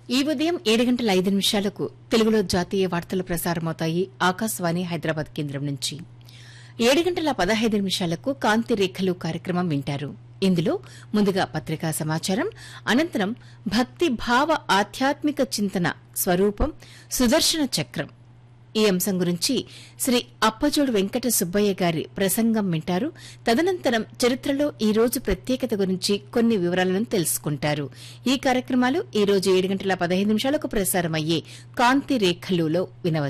ఈ ఉదయం ఏడు గంటల ఐదు నిమిషాలకు తెలుగులో జాతీయ వార్తలు ప్రసారమవుతాయి ఆకాశవాణి హైదరాబాద్ కేంద్రం నుంచి ఏడు గంటల పదహైదు నిమిషాలకు కాంతి రేఖలు కార్యక్రమం వింటారు ఇందులో ముందుగా పత్రికా సమాచారం అనంతరం భక్తి భావ ఆధ్యాత్మిక చింతన స్వరూపం సుదర్శన చక్రం ఈ అంశం గురించి శ్రీ అప్పజోడు వెంకట సుబ్బయ్య గారి ప్రసంగం వింటారు తదనంతరం చరిత్రలో ఈ రోజు ప్రత్యేకత గురించి కొన్ని వివరాలను తెలుసుకుంటారు ఈ కార్యక్రమాలు ఈ రోజు ఏడు గంటల పదహైదు నిమిషాలకు ప్రసారమయ్యే కాంతి రేఖలులో వినవచ్చు